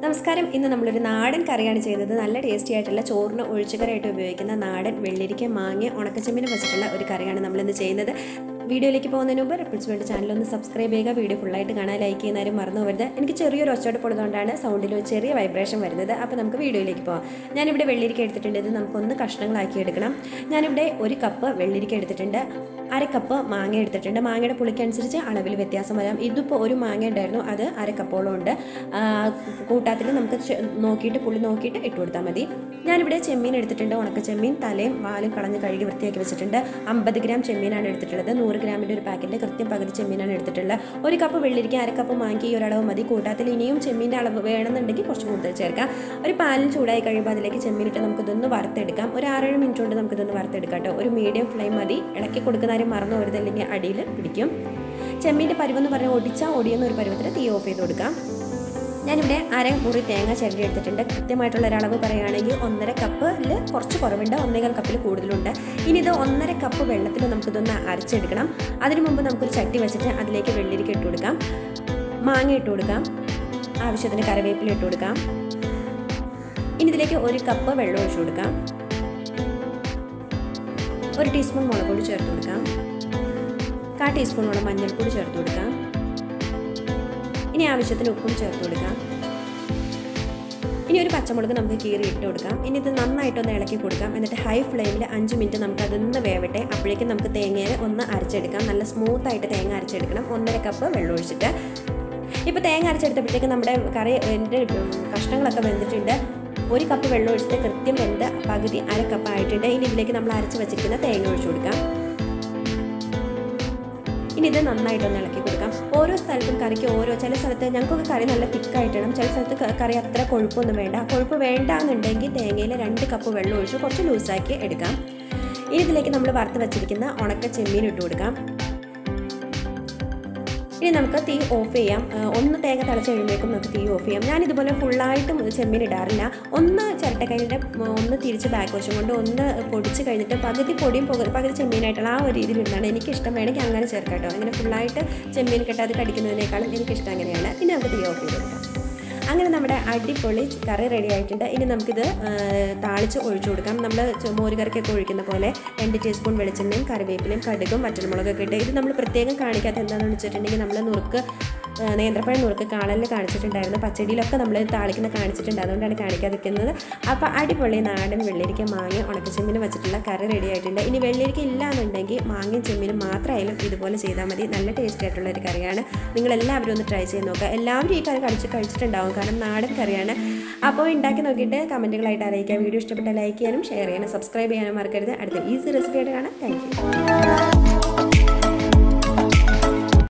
നമസ്കാരം ഇന്ന് നമ്മളൊരു നാടൻ കറിയാണ് ചെയ്തത് നല്ല ടേസ്റ്റി ആയിട്ടുള്ള ചോറിന് ഒഴിച്ചുകറിയായിട്ട് ഉപയോഗിക്കുന്ന നാടൻ വെള്ളരിക്ക മാങ്ങ ഉണക്കച്ചെമ്മിന് വെച്ചിട്ടുള്ള ഒരു കറിയാണ് നമ്മളിന്ന് ചെയ്യുന്നത് വീഡിയോയിലേക്ക് പോകുന്നതിന് മുമ്പ് റിപ്പിൾസ് വേണ്ടി ചാനൽ ഒന്ന് സബ്സ്ക്രൈബ് ചെയ്യുക വീഡിയോ ഫുള്ളായിട്ട് കാണാൻ ലൈക്ക് ചെയ്യുന്നവരും മറന്നു പോകരുത് എനിക്ക് ചെറിയൊരു ഒച്ചോടുപ്പുള്ളതുകൊണ്ടാണ് സൗണ്ടിൽ ഒരു ചെറിയ വൈബ്രേഷൻ വരുന്നത് അപ്പോൾ നമുക്ക് വീഡിയോയിലേക്ക് പോകാം ഞാനിവിടെ വെള്ളരിക്ക എടുത്തിട്ടുണ്ട് ഇത് നമുക്കൊന്ന് കഷ്ണങ്ങളാക്കി എടുക്കണം ഞാനിവിടെ ഒരു കപ്പ് വെള്ളരിക്ക എടുത്തിട്ടുണ്ട് അര കപ്പ് മാങ്ങ എടുത്തിട്ടുണ്ട് മാങ്ങയുടെ പുളിക്കനുസരിച്ച് അളവിൽ വ്യത്യാസം വരാം ഇതിപ്പോൾ ഒരു മാങ്ങ ഉണ്ടായിരുന്നു അത് അര കപ്പോളം ഉണ്ട് ആ, കൂട്ടാത്തിൽ നമുക്ക് ചെ- നോക്കിയിട്ട് പുളി നോക്കിയിട്ട് ഇട്ട് കൊടുത്താൽ മതി ഞാനിവിടെ ചെമ്മീൻ എടുത്തിട്ടുണ്ട് ഉണക്ക ചെമ്മീൻ തലയും വാലും കളഞ്ഞ് കഴുകി വൃത്തിയാക്കി വെച്ചിട്ടുണ്ട് അമ്പത് ഗ്രാം ചെമ്മീനാണ് എടുത്തിട്ടുള്ളത് നൂറ് ഗ്രാമിൻ്റെ ഒരു പാക്കറ്റ് കൃത്യം പകുതി ചെമ്മീനാണ് എടുത്തിട്ടുള്ളത് ഒരു കപ്പ് വെള്ളിരിക്ക അര കപ്പ് മാങ്ങി ഈ ഒരളവ് മതി കൂട്ടാത്തിൽ ഇനിയും ചെമ്മീൻ്റെ അളവ് വേണമെന്നുണ്ടെങ്കിൽ കുറച്ച് കൂടുതൽ ചേർക്കാം ഒരു പാലിൽ ചൂടായി കഴിയുമ്പോൾ അതിലേക്ക് ചെമ്മീനിട്ട് നമുക്കിതൊന്ന് വറുത്തെടുക്കാം ഒരു ആറേഴ് മിനിറ്റ് കൊണ്ട് നമുക്കിതൊന്ന് വറുത്തെടുക്കാം കേട്ടോ ഒരു മീഡിയം ഫ്ലെയിം മതി ഇളക്കി കൊടുക്കുന്ന കാര്യം മറന്നു പോരുത് അല്ലെങ്കിൽ അടിയിൽ പിടിക്കും ചെമ്മീൻ്റെ പരുവെന്ന് പറഞ്ഞാൽ ഒടിച്ചാൽ ഒടിയുന്ന ഒരു പരുവത്തിൽ തീ ഓഫ് ചെയ്ത് കൊടുക്കാം ഞാനിവിടെ അര മുറി തേങ്ങ ചിരണ്ടി എടുത്തിട്ടുണ്ട് കൃത്യമായിട്ടുള്ള ഒരളവ് പറയുകയാണെങ്കിൽ ഒന്നര കപ്പിൽ കുറച്ച് കുറവുണ്ട് ഒന്നേകാൽ കപ്പിൽ കൂടുതലുണ്ട് ഇനി ഇത് ഒന്നര കപ്പ് വെള്ളത്തിൽ നമുക്കിതൊന്ന് അരച്ചെടുക്കണം അതിനു മുമ്പ് നമുക്കൊരു ചട്ടി വെച്ചിട്ട് അതിലേക്ക് വെള്ളിരിക്ക ഇട്ട് കൊടുക്കാം മാങ്ങ ഇട്ട് കൊടുക്കാം ആവശ്യത്തിന് കറിവേപ്പില ഇട്ട് കൊടുക്കാം ഇനി ഇതിലേക്ക് ഒരു കപ്പ് വെള്ളം ഒഴിച്ചു കൊടുക്കാം ഒരു ടീസ്പൂൺ മുളക് പൊടി ചേർത്ത് കൊടുക്കാം കാ ടീസ്പൂണോളം മഞ്ഞൾപ്പൊടി ചേർത്ത് കൊടുക്കാം ഇനി ആവശ്യത്തിന് ഉപ്പും ചേർത്ത് കൊടുക്കാം ഇനി ഒരു പച്ചമുളക് നമുക്ക് കീറി ഇട്ട് കൊടുക്കാം ഇനി ഇത് നന്നായിട്ടൊന്ന് ഇളക്കി കൊടുക്കാം എന്നിട്ട് ഹൈ ഫ്ലെയിമിൽ അഞ്ച് മിനിറ്റ് നമുക്ക് അതൊന്ന് വേവട്ടെ അപ്പോഴേക്കും നമുക്ക് തേങ്ങയെ ഒന്ന് അരച്ചെടുക്കാം നല്ല സ്മൂത്ത് ആയിട്ട് തേങ്ങ അരച്ചെടുക്കണം ഒന്നര കപ്പ് വെള്ളം ഒഴിച്ചിട്ട് ഇപ്പോൾ തേങ്ങ അരച്ചെടുത്തപ്പോഴത്തേക്ക് നമ്മുടെ കറി എൻ്റെ കഷ്ണങ്ങളൊക്കെ വെന്തിട്ടുണ്ട് ഒരു കപ്പ് വെള്ളം ഒഴിച്ചിട്ട് കൃത്യം വെന്ത് പകുതി അര കപ്പ് ആയിട്ടുണ്ട് ഇനി ഇതിലേക്ക് നമ്മൾ അരച്ച് വെച്ചിരിക്കുന്ന തേങ്ങ ഒഴിച്ചു കൊടുക്കാം ഇനി ഇത് നന്നായിട്ടൊന്ന് ഇളക്കി കൊടുക്കാം ഓരോ സ്ഥലത്തും കറിക്ക് ഓരോ ചില സ്ഥലത്ത് ഞങ്ങൾക്കൊക്കെ കറി നല്ല തിക്കായിട്ടിടണം ചില സ്ഥലത്ത് ക- കറി അത്ര കൊഴുപ്പൊന്നും വേണ്ട കൊഴുപ്പ് വേണ്ട എന്നുണ്ടെങ്കിൽ തേങ്ങയിൽ രണ്ട് കപ്പ് വെള്ളം ഒഴിച്ച് കുറച്ച് ലൂസാക്കി എടുക്കാം ഇനി ഇതിലേക്ക് നമ്മൾ വറുത്ത് വെച്ചിരിക്കുന്ന ഉണക്ക ചെമ്മീൻ ഇട്ട് കൊടുക്കാം ഇനി നമുക്ക് തീ ഓഫ് ചെയ്യാം ആ, ഒന്ന് തേങ്ങ തിളച്ച് കഴിയുമ്പോഴേക്കും നമുക്ക് തീ ഓഫ് ചെയ്യാം ഞാൻ ഇതുപോലെ ഫുള്ളായിട്ടും ചെമ്മീൻ ഇടാറില്ല ഒന്ന് ചിരട്ടക്കൈയുടെ ഒന്ന് തിരിച്ച് ബാക്ക് വശം കൊണ്ട് ഒന്ന് പൊടിച്ച് കഴിഞ്ഞിട്ട് പകുതി പൊടിയും പകുതി പകുതി ചെമ്മീനായിട്ടുള്ള ആ ഒരു രീതിയിൽ ഇടുന്നതാണ് എനിക്കിഷ്ടം വേണമെങ്കിൽ അങ്ങനെ ചേർക്കാം കേട്ടോ അങ്ങനെ ഫുള്ളായിട്ട് ചെമ്മീൻ കിട്ടാതെ കടിക്കുന്നതിനേക്കാളും എനിക്കിഷ്ടം അങ്ങനെയാണ് ഇനി നമുക്ക് തീ ഓഫ് ചെയ്ത് കൊടുക്കാം അങ്ങനെ നമ്മുടെ അടിപൊളി കറി റെഡി ആയിട്ടുണ്ട് ഇനി നമുക്കിത് ആ, താളിച്ച് ഒഴിച്ചു കൊടുക്കാം നമ്മൾ മോര് കറിക്കൊക്കെ ഒഴിക്കുന്ന പോലെ രണ്ട് ടീസ്പൂൺ വെളിച്ചെണ്ണയും കറിവേപ്പിലയും കടുകും വറ്റൽമുളകൊക്കെ ഇട്ട് ഇത് നമ്മൾ പ്രത്യേകം കാണിക്കാത്ത എന്താണെന്ന് വെച്ചിട്ടുണ്ടെങ്കിൽ നമ്മൾ നുറുക്ക് ആ, നേന്ത്രപ്പഴം നുറുക്ക് കാളലിൽ കാണിച്ചിട്ടുണ്ടായിരുന്നു പച്ചടിയിലൊക്കെ നമ്മൾ താളിക്കുന്ന കാണിച്ചിട്ടുണ്ട് അതുകൊണ്ടാണ് കാണിക്കാതിരിക്കുന്നത് അപ്പോൾ അടിപൊളി നാടൻ വെള്ളരിക്ക മാങ്ങ ഉണക്കച്ചെമ്മിന് വെച്ചിട്ടുള്ള കറി റെഡി ആയിട്ടുണ്ട് ഇനി വെള്ളരിക്ക ഇല്ല എന്നുണ്ടെങ്കിൽ മാങ്ങയും ചെമ്മീനും മാത്രമായാലും ഇതുപോലെ ചെയ്താൽ മതി നല്ല ടേസ്റ്റ് ആയിട്ടുള്ള ഒരു കറിയാണ് നിങ്ങൾ എല്ലാവരും ഒന്ന് ട്രൈ ചെയ്ത് നോക്കുക എല്ലാവരും ഈ കറി കഴിച്ച് കഴിച്ചിട്ടുണ്ടാവും കാരണം നാടൻ കറിയാണ് അപ്പോൾ ഉണ്ടാക്കി നോക്കിയിട്ട് കമൻറ്റുകളായിട്ട് അറിയിക്കുക വീഡിയോ ഇഷ്ടപ്പെട്ട ലൈക്ക് ചെയ്യാനും ഷെയർ ചെയ്യാനും സബ്സ്ക്രൈബ് ചെയ്യാനും മറക്കരുത് അടുത്ത ഈസി റെസിപ്പിയായിട്ട് കാണാം താങ്ക് യു